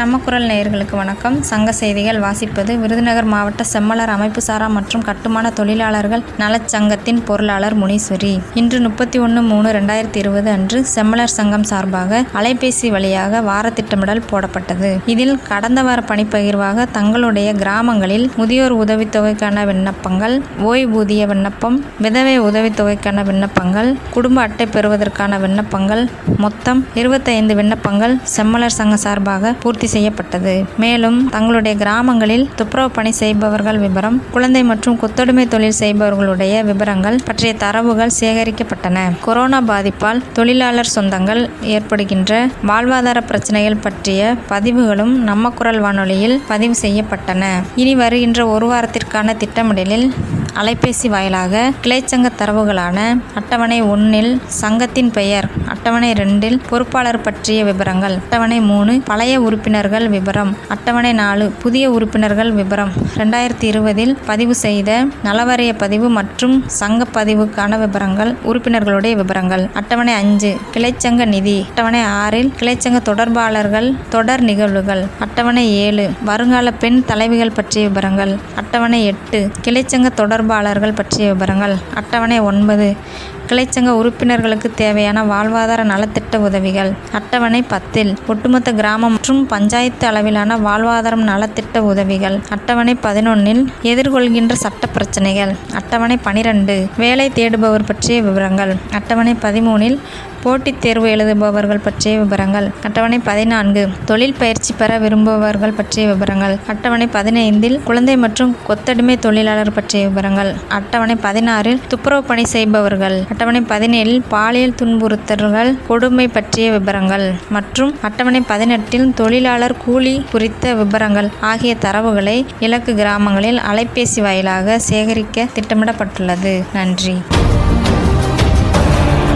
நம்ம குரல் நேயர்களுக்கு வணக்கம் சங்க செய்திகள் வாசிப்பது விருதுநகர் மாவட்ட செம்மலர் அமைப்பு சாரா மற்றும் கட்டுமான தொழிலாளர்கள் நலச்சங்கத்தின் பொருளாளர் முனீஸ்வரி இன்று முப்பத்தி ஒன்று மூணு ரெண்டாயிரத்தி இருபது அன்று செம்மலர் சங்கம் சார்பாக அலைபேசி வழியாக வார திட்டமிடல் போடப்பட்டது இதில் கடந்த வார பணிப்பகிர்வாக தங்களுடைய கிராமங்களில் முதியோர் உதவித்தொகைக்கான விண்ணப்பங்கள் ஓய்வூதிய விண்ணப்பம் விதவை உதவித்தொகைக்கான விண்ணப்பங்கள் குடும்ப அட்டை பெறுவதற்கான விண்ணப்பங்கள் மொத்தம் இருபத்தைந்து விண்ணப்பங்கள் செம்மலர் சங்க சார்பாக பூர்த்தி செய்யப்பட்டது மேலும் தங்களுடைய கிராமங்களில் துப்புரவு பணி செய்பவர்கள் விவரம் குழந்தை மற்றும் கொத்தடிமை தொழில் செய்பவர்களுடைய விவரங்கள் பற்றிய தரவுகள் சேகரிக்கப்பட்டன கொரோனா பாதிப்பால் தொழிலாளர் சொந்தங்கள் ஏற்படுகின்ற வாழ்வாதார பிரச்சனைகள் பற்றிய பதிவுகளும் நம்ம குரல் வானொலியில் பதிவு செய்யப்பட்டன இனி வருகின்ற ஒரு வாரத்திற்கான திட்டமிடலில் அலைபேசி வாயிலாக கிளைச்சங்க தரவுகளான அட்டவணை ஒன்றில் சங்கத்தின் பெயர் அட்டவணை ரெண்டில் பொறுப்பாளர் பற்றிய விவரங்கள் அட்டவணை மூணு பழைய உறுப்பினர்கள் விவரம் அட்டவணை நாலு புதிய உறுப்பினர்கள் விவரம் ரெண்டாயிரத்தி இருபதில் பதிவு செய்த நலவரைய பதிவு மற்றும் சங்க பதிவுக்கான விவரங்கள் உறுப்பினர்களுடைய விவரங்கள் அட்டவணை அஞ்சு கிளைச்சங்க நிதி அட்டவணை ஆறில் கிளைச்சங்க தொடர்பாளர்கள் தொடர் நிகழ்வுகள் அட்டவணை ஏழு வருங்கால பெண் தலைவிகள் பற்றிய விவரங்கள் அட்டவணை எட்டு கிளைச்சங்க தொடர்பாளர்கள் பற்றிய விவரங்கள் அட்டவணை ஒன்பது கிளைச்சங்க உறுப்பினர்களுக்கு தேவையான வாழ்வாதார நலத்திட்ட உதவிகள் அட்டவணை பத்தில் ஒட்டுமொத்த கிராமம் மற்றும் பஞ்சாயத்து அளவிலான வாழ்வாதாரம் நலத்திட்ட உதவிகள் அட்டவணை பதினொன்னில் எதிர்கொள்கின்ற சட்ட பிரச்சனைகள் அட்டவணை பனிரெண்டு வேலை தேடுபவர் பற்றிய விவரங்கள் அட்டவணை பதிமூனில் போட்டித் தேர்வு எழுதுபவர்கள் பற்றிய விவரங்கள் அட்டவணை பதினான்கு தொழில் பயிற்சி பெற விரும்புபவர்கள் பற்றிய விவரங்கள் அட்டவணை பதினைந்தில் குழந்தை மற்றும் கொத்தடிமை தொழிலாளர் பற்றிய விவரங்கள் அட்டவணை பதினாறில் துப்புரவு பணி செய்பவர்கள் அட்டவணை பதினேழில் பாலியல் துன்புறுத்தல்கள் கொடுமை பற்றிய விவரங்கள் மற்றும் அட்டவணை பதினெட்டில் தொழிலாளர் கூலி குறித்த விவரங்கள் ஆகிய தரவுகளை இலக்கு கிராமங்களில் அலைபேசி வாயிலாக சேகரிக்க திட்டமிடப்பட்டுள்ளது நன்றி